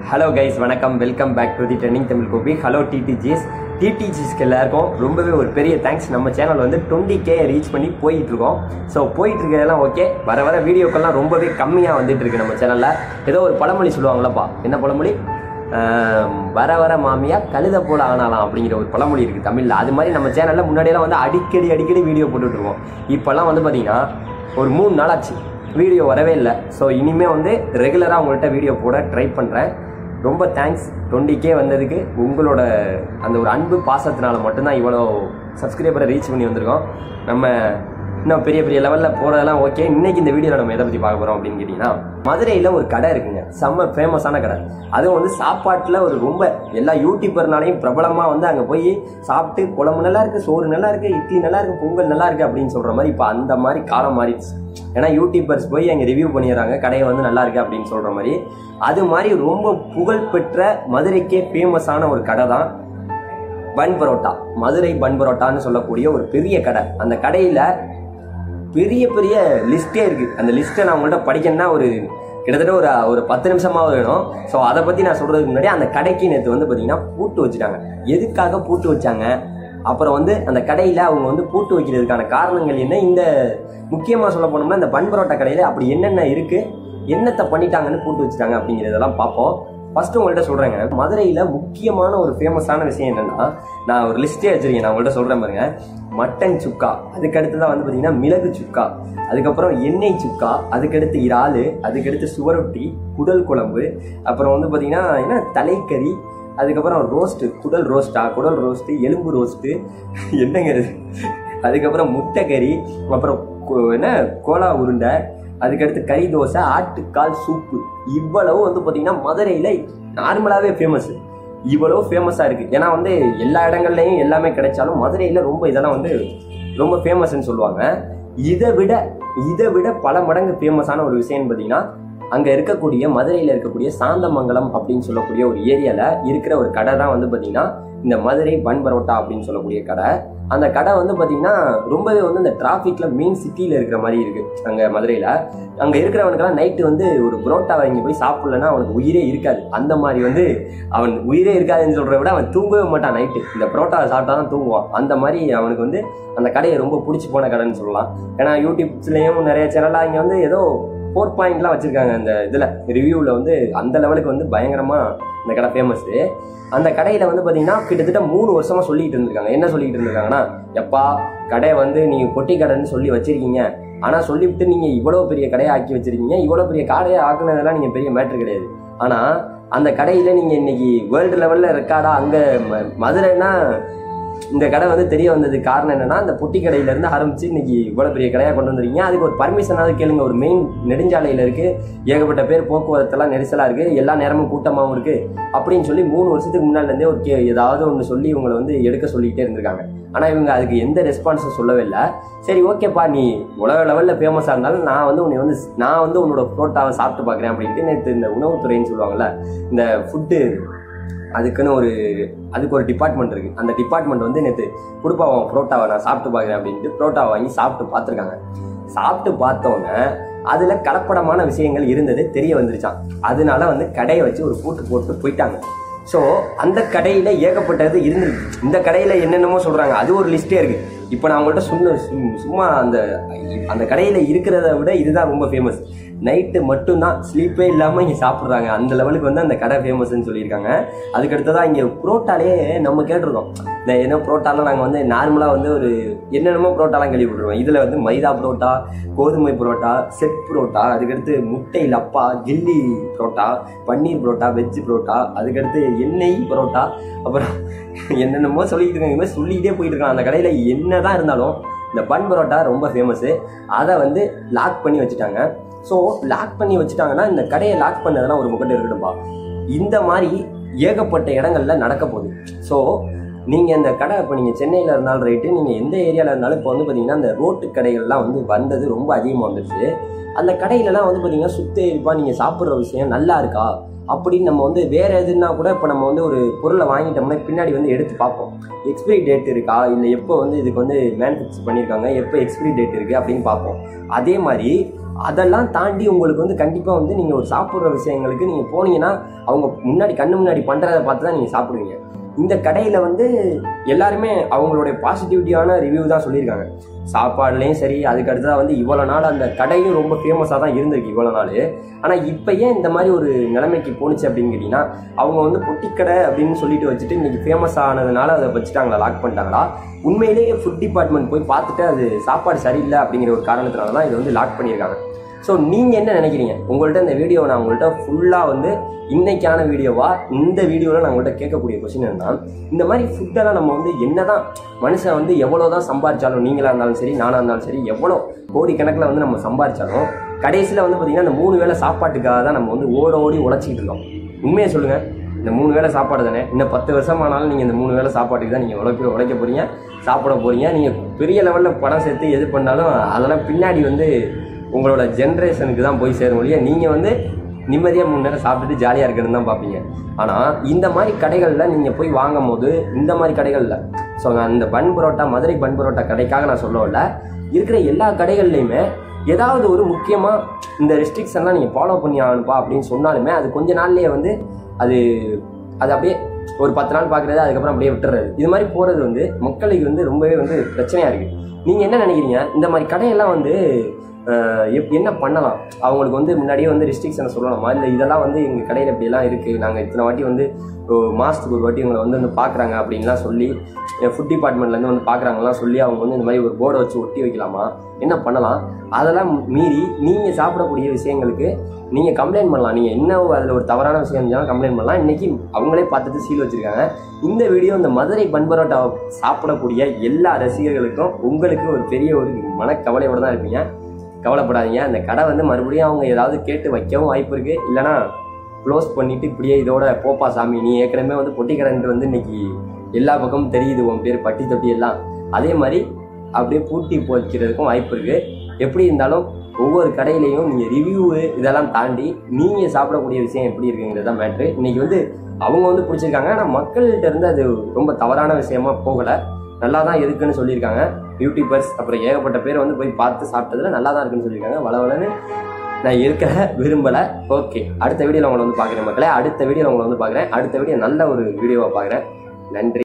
Hello guys வணக்கம் welcome back to the trending Tamil Gopi hello TTGs டிடிஜிஸ்க்கு எல்லாருக்கும் ரொம்பவே ஒரு பெரிய தேங்க்ஸ் நம்ம சேனல் வந்து டுவெண்ட்டி கே ரீச் பண்ணி போயிட்டு இருக்கோம் ஸோ போயிட்டு இருக்கிறதெல்லாம் ஓகே வர வர வீடியோக்கெல்லாம் ரொம்பவே கம்மியாக வந்துட்டு இருக்கு நம்ம சேனலில் ஏதோ ஒரு பழமொழி சொல்லுவாங்களப்பா என்ன பழமொழி ஆம், வர வர மாமியா கழுத போல ஆனாலாம் அப்படிங்கிற ஒரு பழமொழி இருக்குது தமிழில் அது மாதிரி நம்ம சேனலில் முன்னாடியெல்லாம் வந்து அடிக்கடி அடிக்கடி வீடியோ போட்டுட்டு இருக்கோம் இப்போல்லாம் வந்து பார்த்தீங்கன்னா ஒரு மூணு நாள் ஆச்சு வீடியோ வரவே இல்லை ஸோ இனிமேல் வந்து ரெகுலராக உங்கள்கிட்ட வீடியோ போட ட்ரை பண்ணுறேன் ரொம்ப தேங்க்ஸ் டுவெண்ட்டி கே வந்ததுக்கு உங்களோட அந்த ஒரு அன்பு பாசத்தினால மட்டும்தான் இவ்வளோ சப்ஸ்கிரைபரை ரீச் பண்ணி வந்திருக்கோம் நம்ம இன்னும் பெரிய பெரிய லெவலில் போகிறதெல்லாம் ஓகே இன்னைக்கு இந்த வீடியோவில் நம்ம எதை பற்றி பார்க்க போகிறோம் அப்படின்னு கேட்டிங்கன்னா மதுரையில் ஒரு கடை இருக்குங்க செம்ம ஃபேமஸான கடை அதுவும் வந்து சாப்பாட்டில் ஒரு ரொம்ப எல்லா யூடியூபர்னாலையும் பிரபலமாக வந்து அங்கே போய் சாப்பிட்டு குழம்பு நல்லா இருக்கு சோறு நல்லா இருக்கு இட்லி நல்லா இருக்கு பொங்கல் நல்லா இருக்கு அப்படின்னு சொல்கிற மாதிரி இப்போ அந்த மாதிரி காலம் மாறிடுச்சு ஏன்னா யூடியூபர்ஸ் போய் அங்கே ரிவ்யூ பண்ணிடுறாங்க கடையை வந்து நல்லா இருக்கு அப்படின்னு சொல்கிற மாதிரி அது மாதிரி ரொம்ப புகழ்பெற்ற மதுரைக்கே ஃபேமஸான ஒரு கடை தான் பன் பரோட்டா மதுரை பன் பரோட்டான்னு சொல்லக்கூடிய ஒரு பெரிய கடை அந்த கடையில் பெரிய பெரிய லிஸ்டே இருக்கு அந்த லிஸ்ட்டை நான் உங்கள்கிட்ட படிக்கணும்னா ஒரு கிட்டத்தட்ட ஒரு ஒரு பத்து நிமிஷமாக வேணும் ஸோ அதை பற்றி நான் சொல்கிறதுக்கு முன்னாடி அந்த கடைக்கு நேற்று வந்து பார்த்தீங்கன்னா பூட்டு வச்சுட்டாங்க எதுக்காக பூட்டு வச்சாங்க அப்புறம் வந்து அந்த கடையில் அவங்க வந்து பூட்டு வைக்கிறதுக்கான காரணங்கள் என்ன இந்த முக்கியமாக சொல்ல போனோம்னா இந்த பன் பரோட்டா கடையில் அப்படி என்னென்ன இருக்குது என்னத்தை பண்ணிட்டாங்கன்னு பூட்டு வச்சுட்டாங்க அப்படிங்கிறதெல்லாம் பார்ப்போம் ஃபர்ஸ்ட் உங்கள்கிட்ட சொல்றேங்க மதுரையில முக்கியமான ஒரு ஃபேமஸான விஷயம் என்னன்னா நான் ஒரு லிஸ்டே வச்சிருக்கேன் நான் உங்கள்கிட்ட சொல்றேன் பாருங்க மட்டன் சுக்கா அதுக்கடுத்து தான் வந்து பார்த்தீங்கன்னா மிளகு சுக்கா அதுக்கப்புறம் எண்ணெய் சுக்கா அதுக்கடுத்து இறாலு அதுக்கடுத்து சுவரொட்டி குடல் குழம்பு அப்புறம் வந்து பார்த்தீங்கன்னா என்ன தலைக்கறி அதுக்கப்புறம் ரோஸ்ட்டு குடல் ரோஸ்டா குடல் ரோஸ்ட்டு எலும்பு ரோஸ்ட்டு என்னங்க இது? அதுக்கப்புறம் முட்டை கறி அப்புறம் கு- என்ன கோலா உருண்டை அதுக்கடுத்து கறி தோசை ஆட்டுக்கால் சூப்பு இவ்வளவு வந்து பார்த்தீங்கன்னா மதுரையில் நார்மலாகவே ஃபேமஸ் இவ்வளவு ஃபேமஸாக இருக்குது ஏன்னா வந்து எல்லா இடங்கள்லையும் எல்லாமே கிடைச்சாலும் மதுரையில் ரொம்ப இதெல்லாம் வந்து ரொம்ப ஃபேமஸ்ன்னு சொல்லுவாங்க இதை விட இதை விட பல மடங்கு ஃபேமஸான ஒரு விஷயம்னு பார்த்தீங்கன்னா அங்கே இருக்கக்கூடிய மதுரையில் இருக்கக்கூடிய சாந்தமங்கலம் அப்படின்னு சொல்லக்கூடிய ஒரு ஏரியாவில் இருக்கிற ஒரு கடை தான் வந்து பார்த்தீங்கன்னா இந்த மதுரை பன் பரோட்டா அப்படின்னு சொல்லக்கூடிய கடை அந்த கடை வந்து பார்த்தீங்கன்னா ரொம்பவே வந்து இந்த டிராஃபிக்கில் மெயின் சிட்டியில் இருக்கிற மாதிரி இருக்குது அங்கே மதுரையில் அங்கே இருக்கிறவனுக்கெல்லாம் நைட்டு வந்து ஒரு புரோட்டா வாங்கி போய் சாப்பிடலன்னா அவனுக்கு உயிரே இருக்காது அந்த மாதிரி வந்து அவன் உயிரே இருக்காதுன்னு சொல்கிறத விட அவன் தூங்கவே மாட்டான் நைட்டு இந்த புரோட்டாவை சாப்பிட்டா தான் தூங்குவான் அந்த மாதிரி அவனுக்கு வந்து அந்த கடையை ரொம்ப பிடிச்சி போன கடைன்னு சொல்லலாம் ஏன்னா யூடியூப்ஸ்லேயும் நிறைய சேனலாக இங்கே வந்து ஏதோ ஃபோர் பாயிண்ட்லாம் வச்சுருக்காங்க அந்த இதில் ரிவ்யூவில் வந்து அந்த லெவலுக்கு வந்து பயங்கரமாக இந்த கடை ஃபேமஸ்ஸு அந்த கடையில் வந்து பார்த்தீங்கன்னா கிட்டத்தட்ட மூணு வருஷமாக சொல்லிட்டு இருந்திருக்காங்க என்ன சொல்லிட்டு இருந்திருக்காங்கன்னா எப்பா கடை வந்து நீங்கள் பொட்டி கடைன்னு சொல்லி வச்சிருக்கீங்க ஆனால் சொல்லிவிட்டு நீங்கள் இவ்வளோ பெரிய கடையை ஆக்கி வச்சிருக்கீங்க இவ்வளோ பெரிய கடையை ஆக்குனதெல்லாம் நீங்கள் பெரிய மேட்ரு கிடையாது ஆனால் அந்த கடையில் நீங்கள் இன்னைக்கு வேர்ல்டு லெவலில் ரெக்கார்டா அங்கே மதுரைன்னா இந்த கடை வந்து தெரிய வந்ததுக்கு காரணம் என்னன்னா இந்த பொட்டி கடையில இருந்து ஆரம்பிச்சு இன்னைக்கு இவ்வளவு பெரிய கடையா கொண்டு வந்திருக்கீங்க அதுக்கு ஒரு பர்மிஷனாவது கேளுங்க ஒரு மெயின் நெடுஞ்சாலையில இருக்கு ஏகப்பட்ட பேர் போக்குவரத்தெல்லாம் நெரிசலா இருக்கு எல்லா நேரமும் கூட்டமாவும் இருக்கு அப்படின்னு சொல்லி மூணு வருஷத்துக்கு முன்னாடி இருந்தே ஒரு கே- ஏதாவது ஒன்று சொல்லி இவங்களை வந்து எடுக்க சொல்லிக்கிட்டே இருந்திருக்காங்க ஆனா இவங்க அதுக்கு எந்த ரெஸ்பான்ஸும் சொல்லவே இல்லை சரி ஓகேப்பா நீ உலக லெவலில் ஃபேமஸாக இருந்தாலும் நான் வந்து உன்னை வந்து நான் வந்து உன்னோட புரோட்டாவை சாப்பிட்டு பார்க்குறேன் அப்படின்ட்டு நேற்று இந்த உணவுத்துறைன்னு சொல்லுவாங்கல்ல இந்த ஃபுட்டு அதுக்குன்னு ஒரு அதுக்கு ஒரு டிபார்ட்மெண்ட் இருக்கு அந்த டிபார்ட்மெண்ட் வந்து நேற்று கொடுப்பாவும் புரோட்டாவை நான் சாப்பிட்டு பார்க்குறேன் அப்படின்ட்டு புரோட்டாவை வாங்கி சாப்பிட்டு பார்த்துருக்காங்க சாப்பிட்டு பார்த்தோன்னே அதில் கலப்படமான விஷயங்கள் இருந்தது தெரிய வந்துருச்சான் அதனால வந்து கடையை வச்சு ஒரு பூட்டு போட்டு போயிட்டாங்க ஸோ அந்த கடையில் ஏகப்பட்டது இருந்திருக்கு இந்த கடையில் என்னென்னமோ சொல்கிறாங்க அது ஒரு லிஸ்ட்டே இருக்கு இப்போ நான் உங்கள்கிட்ட சொன்ன சும்- சும்மா அந்த அந்த கடையில் இருக்கிறத விட இதுதான் ரொம்ப ஃபேமஸ் நைட்டு மட்டும்தான் ஸ்லீப்பே இல்லாமல் இங்கே சாப்பிட்றாங்க அந்த லெவலுக்கு வந்து அந்த கடை ஃபேமஸ்ன்னு சொல்லியிருக்காங்க அதுக்கடுத்ததான் இங்கே புரோட்டாலே நம்ம கேட்டிருக்கோம் இந்த என்ன புரோட்டாலாம் நாங்கள் வந்து நார்மலாக வந்து ஒரு என்னென்னமோ புரோட்டாலாம் கேள்விப்பட்டிருக்கோம் இதில் வந்து மைதா புரோட்டா கோதுமை புரோட்டா செட் புரோட்டா அதுக்கடுத்து முட்டை லப்பா கில்லி புரோட்டா பன்னீர் புரோட்டா வெஜ் புரோட்டா அதுக்கடுத்து எண்ணெய் புரோட்டா அப்புறம் என்னென்னமோ சொல்லிட்டு இருக்காங்க இந்த மாதிரி சொல்லிக்கிட்டே போயிட்டு இருக்காங்க அந்த கடையில் என்னதான் இருந்தாலும் இந்த பன் பரோட்டா ரொம்ப ஃபேமஸு அதை வந்து லாக் பண்ணி வச்சுட்டாங்க ஸோ லாக் பண்ணி வச்சுட்டாங்கன்னா இந்த கடையை லாக் பண்ணதெல்லாம் ஒரு முகட்டு இருக்கட்டும்பா இந்த மாதிரி ஏகப்பட்ட இடங்கள்ல நடக்க போகுது ஸோ நீங்கள் இந்த கடை இப்போ நீங்கள் சென்னையில் இருந்தாலும் ரைட்டு நீங்கள் எந்த ஏரியாவில் இருந்தாலும் இப்போ வந்து பார்த்தீங்கன்னா இந்த ரோட்டு கடைகள்லாம் வந்து வந்தது ரொம்ப அதிகமாக வந்துருச்சு அந்த கடையிலலாம் வந்து பார்த்தீங்கன்னா சுத்தேரிப்பா நீங்கள் சாப்பிட்ற விஷயம் நல்லா இருக்கா அப்படின்னு நம்ம வந்து வேற எதுனா கூட இப்போ நம்ம வந்து ஒரு பொருளை வாங்கிட்டோம்னா பின்னாடி வந்து எடுத்து பார்ப்போம் எக்ஸ்பிரி டேட் இருக்கா இல்லை எப்போ வந்து இதுக்கு வந்து மேனுஃபேக்சர் பண்ணியிருக்காங்க எப்போ எக்ஸ்பிரி டேட் இருக்குது அப்படின்னு பார்ப்போம் அதே மாதிரி அதெல்லாம் தாண்டி உங்களுக்கு வந்து கண்டிப்பாக வந்து நீங்கள் ஒரு சாப்பிட்ற விஷயங்களுக்கு நீங்கள் போனீங்கன்னா அவங்க முன்னாடி கண்ணு முன்னாடி பண்ணுறதை பார்த்து தான் நீங்கள் சாப்பிடுவீங்க இந்த கடையில் வந்து எல்லாருமே அவங்களுடைய பாசிட்டிவிட்டியான ரிவ்யூ தான் சொல்லியிருக்காங்க சாப்பாடுலேயும் சரி அதுக்கு அடுத்ததாக வந்து இவ்வளோ நாள் அந்த கடையும் ரொம்ப ஃபேமஸாக தான் இருந்திருக்கு இவ்வளோ நாள் ஆனால் இப்போ ஏன் இந்த மாதிரி ஒரு நிலைமைக்கு போணுச்சு அப்படின்னு கேட்டிங்கன்னா அவங்க வந்து பொட்டிக்கடை அப்படின்னு சொல்லிட்டு வச்சுட்டு இன்னைக்கு ஃபேமஸ் ஆனதுனால அதை வச்சுட்டாங்களா லாக் பண்ணிட்டாங்களா உண்மையிலேயே ஃபுட் டிபார்ட்மெண்ட் போய் பார்த்துட்டு அது சாப்பாடு சரியில்லை அப்படிங்கிற ஒரு காரணத்தினால தான் இதை வந்து லாக் பண்ணியிருக்காங்க ஸோ நீங்கள் என்ன நினைக்கிறீங்க உங்கள்கிட்ட இந்த வீடியோவை நான் உங்கள்கிட்ட ஃபுல்லாக வந்து இன்னைக்கான வீடியோவா இந்த வீடியோவில் நான் உங்கள்கிட்ட கேட்கக்கூடிய கொஸ்டின் என்னன்னா இந்த மாதிரி ஃபுட்டெல்லாம் நம்ம வந்து என்னதான் மனுஷன் வந்து எவ்வளோ தான் சம்பாதிச்சாலும் நீங்களாக இருந்தாலும் சரி நானாக இருந்தாலும் சரி எவ்வளோ கோடிக்கணக்கில் வந்து நம்ம சம்பாதிச்சாலும் கடைசியில் வந்து பார்த்திங்கன்னா இந்த மூணு வேளை சாப்பாட்டுக்காக தான் நம்ம வந்து ஓட ஓடி உழைச்சிக்கிட்டு இருக்கோம் உண்மையை சொல்லுங்கள் இந்த மூணு வேளை சாப்பாடு தானே இன்னும் பத்து வருஷம் ஆனாலும் நீங்கள் இந்த மூணு வேளை சாப்பாட்டுக்கு தான் நீங்கள் உழைக்க உழைக்க போகிறீங்க சாப்பிட போகிறீங்க நீங்கள் பெரிய லெவலில் பணம் சேர்த்து எது பண்ணாலும் அதெல்லாம் பின்னாடி வந்து உங்களோட ஜென்ரேஷனுக்கு தான் போய் சேரும் ஒழிய நீங்கள் வந்து நிம்மதியாக மூணு நேரம் சாப்பிட்டுட்டு ஜாலியாக இருக்கணும்னு தான் பார்ப்பீங்க ஆனால் இந்த மாதிரி கடைகளில் நீங்கள் போய் வாங்கும் போது இந்த மாதிரி கடைகளில் ஸோ நான் இந்த பன் பரோட்டா மதுரை பன் பரோட்டா கடைக்காக நான் சொல்ல வரல இருக்கிற எல்லா கடைகள்லையுமே ஏதாவது ஒரு முக்கியமாக இந்த ரெஸ்ட்ரிக்ஷன்லாம் நீங்கள் ஃபாலோ பண்ணி ஆகணுப்பா அப்படின்னு சொன்னாலுமே அது கொஞ்ச நாள்லயே வந்து அது அது அப்படியே ஒரு பத்து நாள் பார்க்குறது அதுக்கப்புறம் அப்படியே விட்டுறது இது மாதிரி போகிறது வந்து மக்களுக்கு வந்து ரொம்பவே வந்து பிரச்சனையாக இருக்குது நீங்கள் என்ன நினைக்கிறீங்க இந்த மாதிரி கடையெல்லாம் வந்து அஹ், எப்- என்ன பண்ணலாம் அவங்களுக்கு வந்து முன்னாடியே வந்து ரெஸ்ட்ரிக்ஷனை சொல்லலாமா இல்லை இதெல்லாம் வந்து எங்கள் கடையில் இப்படியெல்லாம் இருக்குது நாங்கள் இத்தனை வாட்டி வந்து ஒரு மாதத்துக்கு ஒரு வாட்டி உங்களை வந்து வந்து பார்க்குறாங்க அப்படின்லாம் சொல்லி ஃபுட் டிபார்ட்மெண்ட்லேருந்து வந்து பார்க்குறாங்கலாம் சொல்லி அவங்க வந்து இந்த மாதிரி ஒரு போர்டை வச்சு ஒட்டி வைக்கலாமா என்ன பண்ணலாம் அதெல்லாம் மீறி நீங்கள் சாப்பிடக்கூடிய விஷயங்களுக்கு நீங்கள் கம்ப்ளைண்ட் பண்ணலாம் நீங்கள் என்ன அதில் ஒரு தவறான விஷயம் இருந்தாலும் கம்ப்ளைண்ட் பண்ணலாம் இன்றைக்கி அவங்களே பார்த்துட்டு சீல் வச்சுருக்காங்க இந்த வீடியோ இந்த மதுரை பன் பரோட்டா சாப்பிடக்கூடிய எல்லா ரசிகர்களுக்கும் உங்களுக்கு ஒரு பெரிய ஒரு மனக்கவலையோடு தான் இருப்பீங்க கவலைப்படாதீங்க அந்த கடை வந்து மறுபடியும் அவங்க ஏதாவது கேட்டு வைக்கவும் வாய்ப்பு இருக்குது இல்லைனா க்ளோஸ் பண்ணிட்டு இப்படியே இதோட போப்பா சாமி நீ ஏற்கனவே வந்து பொட்டி கடைன்ட்டு வந்து இன்னைக்கு எல்லா பக்கமும் தெரியுது உன் பேர் பட்டி தொட்டி எல்லாம் அதே மாதிரி அப்படியே பூட்டி போய்க்கிறதுக்கும் வாய்ப்பு இருக்குது எப்படி இருந்தாலும் ஒவ்வொரு கடையிலையும் நீங்கள் ரிவ்யூ இதெல்லாம் தாண்டி நீங்கள் சாப்பிடக்கூடிய விஷயம் எப்படி இருக்குங்கிறது தான் மேட்ரு இன்னைக்கு வந்து அவங்க வந்து பிடிச்சிருக்காங்க ஆனால் மக்கள்கிட்ட இருந்து அது ரொம்ப தவறான விஷயமா போகலை நல்லா தான் இருக்குன்னு சொல்லியிருக்காங்க யூடியூபர்ஸ் அப்புறம் ஏகப்பட்ட பேர் வந்து போய் பார்த்து சாப்பிட்டதுல நல்லா தான் இருக்குன்னு சொல்லியிருக்காங்க வளவலன்னு நான் இருக்க விரும்பலை ஓகே அடுத்த வீடியோவில் உங்களை வந்து பார்க்குறேன் மக்களே அடுத்த வீடியோவில் உங்களை வந்து பார்க்குறேன் அடுத்த வீடியோ நல்ல ஒரு வீடியோவை பார்க்குறேன் நன்றி